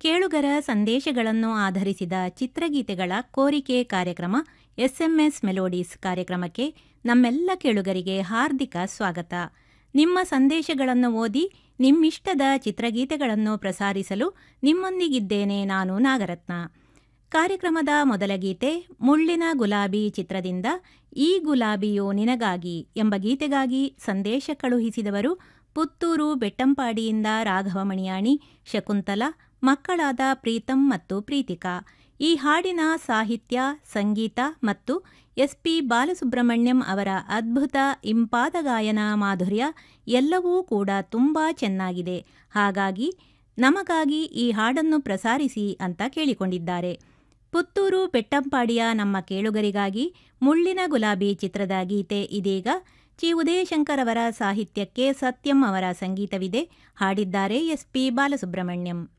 ಕೇಳುಗರ ಸಂದೇಶಗಳನ್ನು ಆಧರಿಸಿದ ಚಿತ್ರಗೀತೆಗಳ ಕೋರಿಕೆ ಕಾರ್ಯಕ್ರಮ ಎಸ್ಎಂಎಸ್ ಮೆಲೋಡೀಸ್ ಕಾರ್ಯಕ್ರಮಕ್ಕೆ ನಮ್ಮೆಲ್ಲ ಕೇಳುಗರಿಗೆ ಹಾರ್ದಿಕ ಸ್ವಾಗತ ನಿಮ್ಮ ಸಂದೇಶಗಳನ್ನು ಓದಿ ನಿಮ್ಮಿಷ್ಟದ ಚಿತ್ರಗೀತೆಗಳನ್ನು ಪ್ರಸಾರಿಸಲು ನಿಮ್ಮೊಂದಿಗಿದ್ದೇನೆ ನಾನು ನಾಗರತ್ನ ಕಾರ್ಯಕ್ರಮದ ಮೊದಲ ಗೀತೆ ಮುಳ್ಳಿನ ಗುಲಾಬಿ ಚಿತ್ರದಿಂದ ಈ ಗುಲಾಬಿಯು ನಿನಗಾಗಿ ಎಂಬ ಗೀತೆಗಾಗಿ ಸಂದೇಶ ಕಳುಹಿಸಿದವರು ಪುತ್ತೂರು ಬೆಟ್ಟಂಪಾಡಿಯಿಂದ ರಾಘವ ಮಣಿಯಾಣಿ ಶಕುಂತಲ ಮಕ್ಕಳಾದ ಪ್ರೀತಂ ಮತ್ತು ಪ್ರೀತಿಕಾ ಈ ಹಾಡಿನ ಸಾಹಿತ್ಯ ಸಂಗೀತ ಮತ್ತು ಎಸ್ ಪಿ ಬಾಲಸುಬ್ರಹ್ಮಣ್ಯಂ ಅವರ ಅದ್ಭುತ ಇಂಪಾದ ಗಾಯನ ಮಾಧುರ್ಯ ಎಲ್ಲವೂ ಕೂಡ ತುಂಬ ಚೆನ್ನಾಗಿದೆ ಹಾಗಾಗಿ ನಮಗಾಗಿ ಈ ಹಾಡನ್ನು ಪ್ರಸಾರಿಸಿ ಅಂತ ಕೇಳಿಕೊಂಡಿದ್ದಾರೆ ಪುತ್ತೂರು ಬೆಟ್ಟಂಪಾಡಿಯ ನಮ್ಮ ಕೇಳುಗರಿಗಾಗಿ ಮುಳ್ಳಿನ ಗುಲಾಬಿ ಚಿತ್ರದ ಗೀತೆ ಇದೀಗ ಚಿ ಉದಯಶಂಕರ್ ಅವರ ಸಾಹಿತ್ಯಕ್ಕೆ ಸತ್ಯಂ ಅವರ ಸಂಗೀತವಿದೆ ಹಾಡಿದ್ದಾರೆ ಎಸ್ ಪಿ ಬಾಲಸುಬ್ರಹ್ಮಣ್ಯಂ